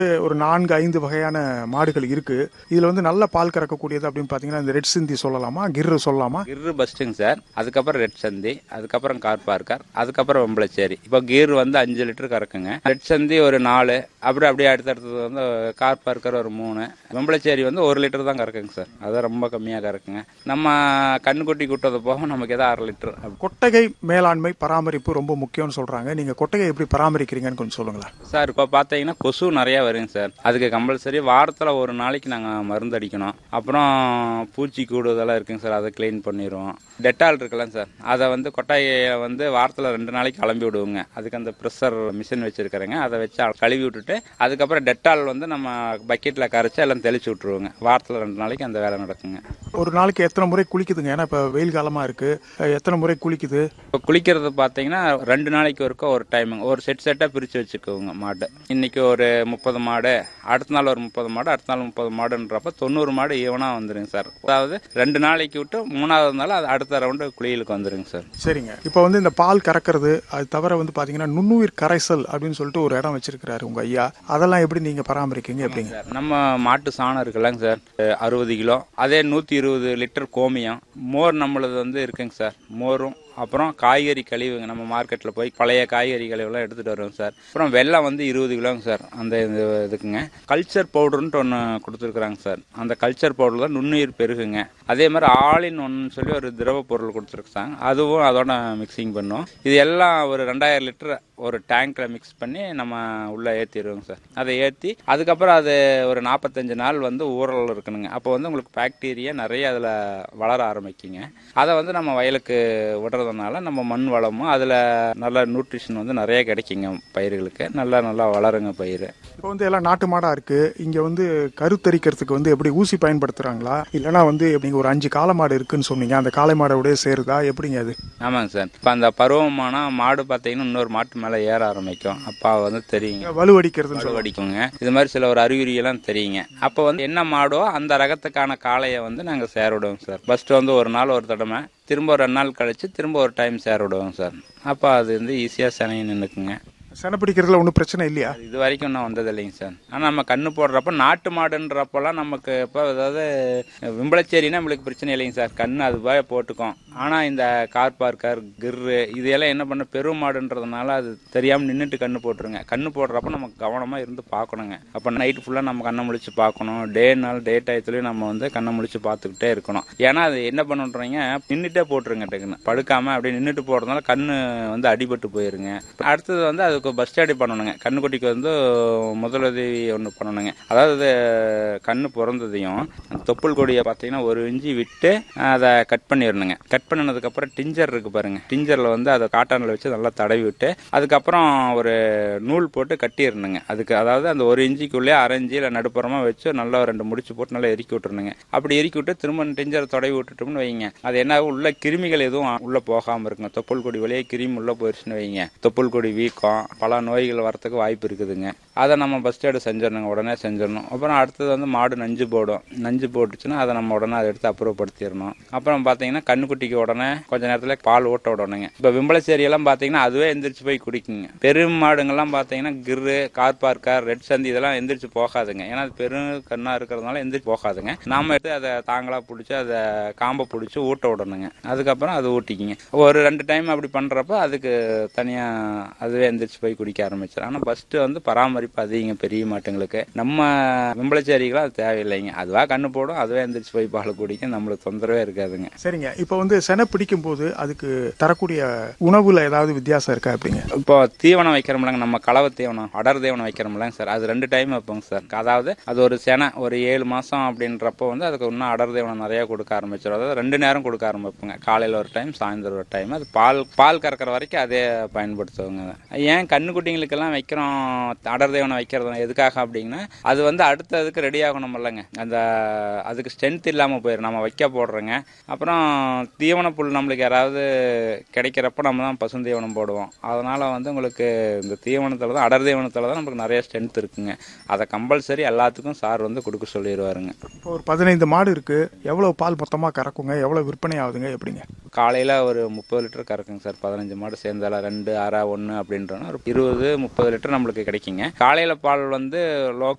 ஒரு நான்கு ஐந்து வகையான மாடுகள் இருக்கு இதுல வந்து நல்ல பால் கறக்கக்கூடியது அப்படின்னு பாத்தீங்கன்னா இந்த ரெட் சிந்தி சொல்லலாமா கிர்ரு சொல்லலாமா கிர்ரு பஸ்ட்டுங்க சார் அதுக்கப்புறம் ரெட் சந்தி அதுக்கப்புறம் கார் பார்க்கர் அதுக்கப்புறம் வெம்பளச்சேரி இப்போ கீர் வந்து அஞ்சு லிட்டர் கறக்குங்க ரெட் சந்தி ஒரு நாலு அப்படி அப்படியே அடுத்தடுத்தது வந்து கார் பார்க்கர் ஒரு மூணு வெம்பளச்சேரி வந்து ஒரு லிட்டர் தான் கறக்குங்க சார் அது ரொம்ப கம்மியாக கறக்குங்க நம்ம கண்ணுக்குட்டி கூட்டது போக நமக்கு ஏதோ அரை லிட்டர் கொட்டகை மேலாண்மை பராமரிப்பு ரொம்ப முக்கியம்னு சொல்றாங்க நீங்க கொட்டகை எப்படி பராமரிக்கிறீங்கன்னு கொஞ்சம் சொல்லுங்களேன் சார் இப்போ பார்த்தீங்கன்னா கொசு நிறைய வருங்க சார் அதுக்கு கம்பல்சரி வாரத்தில் ஒரு நாளைக்கு நாங்கள் மருந்து அடிக்கணும் அப்புறம் பூச்சி கூடு இதெல்லாம் இருக்குங்க சார் அதை க்ளீன் பண்ணிடுவோம் டெட்டால் இருக்குல்ல சார் அதை வந்து கொட்டாயை வந்து வாரத்தில் ரெண்டு நாளைக்கு கிளம்பி விடுவோங்க அதுக்கு அந்த ப்ரெஷர் மிஷின் வச்சிருக்கிறேங்க அதை வச்சு கழுவி விட்டுட்டு அதுக்கப்புறம் டெட்டால் வந்து நம்ம பக்கெட்டில் கரைச்சி எல்லாம் தெளிச்சு விட்ருவோங்க வாரத்தில் ரெண்டு நாளைக்கு அந்த வேலை நடக்குங்க ஒரு நாளைக்கு எத்தனை முறை குளிக்குதுங்க ஏன்னா இப்ப வெயில் காலமா இருக்கு அஹ் எத்தனை முறை குளிக்குது இப்போ குளிக்கிறது பார்த்தீங்கன்னா ரெண்டு நாளைக்கு ஒருக்கா ஒரு டைமுங்க ஒரு செட் செட்டாக பிரித்து வச்சுக்கோங்க மாடு இன்னைக்கு ஒரு முப்பது மாடு அடுத்த நாள் ஒரு முப்பது மாடு அடுத்த நாள் முப்பது மாடுன்றப்ப தொண்ணூறு மாடு ஈவனாக வந்துருங்க சார் அதாவது ரெண்டு நாளைக்கு விட்டு மூணாவது நாள் அது அடுத்த ரவுண்டு குளியலுக்கு வந்துருங்க சார் சரிங்க இப்போ வந்து இந்த பால் கறக்கிறது அது தவிர வந்து பாத்தீங்கன்னா நுண்ணுயிர் கரைசல் அப்படின்னு சொல்லிட்டு ஒரு இடம் வச்சிருக்கிறாரு உங்க ஐயா அதெல்லாம் எப்படி நீங்க பராமரிக்கீங்க எப்படிங்க சார் நம்ம மாட்டு சாணம் இருக்குல்லங்க சார் அறுபது கிலோ அதே நூற்றி இருபது லிட்டர் கோமியம் மோர் நம்மளது வந்து இருக்குங்க சார் மோரும் அப்புறம் காய்கறி கழிவுங்க நம்ம மார்க்கெட்டில் போய் பழைய காய்கறி கழிவுலாம் எடுத்துகிட்டு வருவோம் சார் அப்புறம் வெள்ளம் வந்து இருபது கிலோங்க சார் அந்த இது இதுக்குங்க கல்ச்சர் பவுடர்ன்ட்டு ஒன்று கொடுத்துருக்குறாங்க சார் அந்த கல்ச்சர் பவுடர் தான் நுண்ணுயிர் பெருகுங்க அதே மாதிரி ஆலின் ஒன்று சொல்லி ஒரு திரவ பொருள் கொடுத்துருக்காங்க அதுவும் அதோட மிக்சிங் பண்ணுவோம் இது எல்லாம் ஒரு ரெண்டாயிரம் லிட்டர் ஒரு டேங்க்ல மிக்ஸ் பண்ணி நம்ம உள்ள ஏற்றிடுவோங்க சார் அதை ஏற்றி அதுக்கப்புறம் அது ஒரு நாற்பத்தஞ்சு நாள் வந்து ஊறல் இருக்கணுங்க அப்போ வந்து உங்களுக்கு பாக்டீரியா நிறைய அதில் வளர ஆரம்பிக்குங்க அதை வந்து நம்ம வயலுக்கு விடுறதுனால நம்ம மண் வளமும் அதில் நல்ல நியூட்ரிஷன் வந்து நிறைய கிடைக்குங்க பயிர்களுக்கு நல்லா நல்லா வளருங்க பயிர் இப்போ வந்து எல்லாம் நாட்டு மாடா இருக்கு இங்க வந்து கருத்தரிக்கிறதுக்கு வந்து எப்படி ஊசி பயன்படுத்துறாங்களா இல்லைன்னா வந்து நீங்க ஒரு அஞ்சு காளை மாடு இருக்குன்னு சொன்னீங்க அந்த காளை மாடோடய சேருதா எப்படிங்க அது ஆமாங்க சார் இப்போ அந்த பருவமான மாடு பார்த்தீங்கன்னா இன்னொரு மாட்டு மேலே ஏற ஆரம்பிக்கும் அப்போ வந்து தெரியுங்க வலுவடிக்கிறதுன்னு வலு அடிக்குங்க இது மாதிரி சில ஒரு அறிகுறியெல்லாம் தெரியுங்க அப்போ வந்து என்ன மாடோ அந்த ரகத்துக்கான காளையை வந்து நாங்கள் சேர விடுவோம் சார் ஃபர்ஸ்ட் வந்து ஒரு நாள் ஒரு தடவை திரும்ப ஒரு ரெண்டு நாள் கழிச்சு திரும்ப ஒரு டைம் சேர விடுவோம் சார் அப்போ அது வந்து ஈஸியாக சனையை நின்றுக்குங்க செனை பிடிக்கிறதுல ஒன்றும் பிரச்சனை இல்லையா இது வரைக்கும் நான் வந்தது இல்லைங்க சார் ஆனால் நம்ம கண்ணு போடுறப்ப நாட்டு மாடுன்றப்பெல்லாம் நமக்கு இப்போ அதாவது விம்பளச்சேரினா நம்மளுக்கு பிரச்சனை இல்லைங்க சார் கண்ணு அது போய் போட்டுக்கும் ஆனால் இந்த கார் பார்க்கர் கிர்ரு இது எல்லாம் என்ன பண்ண பெரும் மாடுன்றதுனால அது தெரியாமல் நின்றுட்டு கண்ணு போட்டுருங்க கண்ணு போடுறப்ப நம்ம கவனமாக இருந்து பார்க்கணுங்க அப்போ நைட்டு ஃபுல்லாக நம்ம கண்ணை முழிச்சு பார்க்கணும் டே நாள் டே டயத்துலையும் நம்ம வந்து கண்ணை முழிச்சு பார்த்துக்கிட்டே இருக்கணும் ஏன்னா அது என்ன பண்ணுறீங்க நின்றுட்டே போட்டுருங்க டக்குன்னு படுக்காம அப்படியே நின்றுட்டு போடுறதுனால கண்ணு வந்து அடிபட்டு போயிருங்க அடுத்தது வந்து அதுக்கு பஸ் ஸ்டாடி பண்ணணுங்க கண்ணுக்குட்டிக்கு வந்து முதலுதவி ஒன்று பண்ணணுங்க அதாவது கண்ணு பிறந்ததையும் அந்த தொப்புள் கொடியை பார்த்தீங்கன்னா ஒரு இஞ்சி விட்டு அதை கட் பண்ணிடணுங்க கட் பண்ணினதுக்கப்புறம் டிஞ்சர் இருக்கு பாருங்க டிஞ்சரில் வந்து அதை காட்டனில் வச்சு நல்லா தடவி விட்டு அதுக்கப்புறம் ஒரு நூல் போட்டு கட்டிடணுங்க அதுக்கு அதாவது அந்த ஒரு இஞ்சிக்குள்ளே அரை இஞ்சி இல்லை நடுப்புறமாக வச்சு நல்லா ரெண்டு முடிச்சு போட்டு நல்லா எரிக்கி விட்டுருணுங்க அப்படி எரிக்கி விட்டு திரும்ப டிஞ்சரை தடவி விட்டுட்டோம்னு வைங்க அது என்ன ஆகும்? உள்ள கிருமிகள் எதுவும் உள்ள போகாமல் இருக்குங்க தொப்புள் கொடி வழியே கிருமி உள்ள போயிடுச்சுன்னு வைங்க தொப்புள் கொடி வீக்கம் பல நோய்கள் வரத்துக்கு வாய்ப்பு இருக்குதுங்க அதை நம்ம ஃபஸ்ட் எய்டு செஞ்சிடணுங்க உடனே செஞ்சிடணும் அப்புறம் அடுத்தது வந்து மாடு நஞ்சு போடும் நஞ்சு போட்டுச்சுன்னா அதை நம்ம உடனே அதை எடுத்து அப்புறப்படுத்திடணும் அப்புறம் பார்த்தீங்கன்னா கண்ணுக்குட்டிக்கு உடனே கொஞ்ச நேரத்தில் பால் ஊட்ட விடணுங்க இப்போ விம்பளச்சேரி எல்லாம் பார்த்தீங்கன்னா அதுவே எந்திரிச்சு போய் குடிக்குங்க பெரும் மாடுங்கெல்லாம் பார்த்தீங்கன்னா கிர்ரு கார் பார்க்கர் ரெட் சந்தி இதெல்லாம் எந்திரிச்சு போகாதுங்க ஏன்னா அது பெரும் கண்ணா இருக்கிறதுனால எந்திரிச்சு போகாதுங்க நாம எடுத்து அதை தாங்களா பிடிச்சி அதை காம்பை பிடிச்சி ஊட்ட விடணுங்க அதுக்கப்புறம் அது ஊட்டிக்கிங்க ஒரு ரெண்டு டைம் அப்படி பண்றப்ப அதுக்கு தனியா அதுவே எந்திரிச்சு போய் குடிக்க ஆரம்பிச்சிடும் ஆனால் ஃபர்ஸ்ட் வந்து பராமரிப்பு அதிகங்க பெரிய மாட்டுங்களுக்கு நம்ம விம்பளச்சேரிகளும் அது தேவையில்லைங்க அதுவா கண்ணு போடும் அதுவே எந்திரிச்சு போய் பால் குடிக்கும் நம்மளுக்கு தொந்தரவே இருக்காதுங்க சரிங்க இப்போ வந்து செனை பிடிக்கும் போது அதுக்கு தரக்கூடிய உணவுல ஏதாவது வித்தியாசம் இருக்கா எப்படிங்க இப்போ தீவனம் வைக்கிறோம்லங்க நம்ம கலவை தீவனம் அடர் தீவனம் வைக்கிறோம்லங்க சார் அது ரெண்டு டைம் வைப்போங்க சார் அதாவது அது ஒரு செனை ஒரு ஏழு மாசம் அப்படின்றப்போ வந்து அதுக்கு இன்னும் அடர் தீவனம் நிறைய கொடுக்க ஆரம்பிச்சிடும் அதாவது ரெண்டு நேரம் கொடுக்க ஆரம்பிப்போங்க காலையில் ஒரு டைம் சாயந்தரம் ஒரு டைம் அது பால் பால் கறக்கிற வரைக்கும் அதே பயன்படுத்துவோங்க ஏன் கண்ணுக்குட்டிங்களுக்கெல்லாம் வைக்கிறோம் அடர் தீவனம் வைக்கிறது எதுக்காக அப்படிங்கன்னா அது வந்து அடுத்ததுக்கு ரெடி ஆகணும் இல்லைங்க அந்த அதுக்கு ஸ்ட்ரென்த் இல்லாமல் போயிடும் நம்ம வைக்க போடுறோங்க அப்புறம் தீவன புல் நம்மளுக்கு யாராவது கிடைக்கிறப்ப நம்ம தான் பசுந்தீவனம் போடுவோம் அதனால வந்து உங்களுக்கு இந்த தீவனத்தில் தான் அடர் தீவனத்தில் தான் நமக்கு நிறைய ஸ்ட்ரென்த் இருக்குங்க அதை கம்பல்சரி எல்லாத்துக்கும் சார் வந்து கொடுக்க சொல்லிடுவாருங்க இப்போ ஒரு பதினைந்து மாடு இருக்கு எவ்வளவு பால் மொத்தமா கறக்குங்க எவ்வளவு விற்பனை ஆகுதுங்க எப்படிங்க காலையில் ஒரு முப்பது லிட்டர் கறக்குங்க சார் பதினஞ்சு மாடு சேர்ந்தால ரெண்டு அரை ஒன்று அப்படின்றோன்னா ஒரு இருபது முப்பது லிட்டர் நம்மளுக்கு கிடைக்குங்க காலையில் பால் வந்து லோ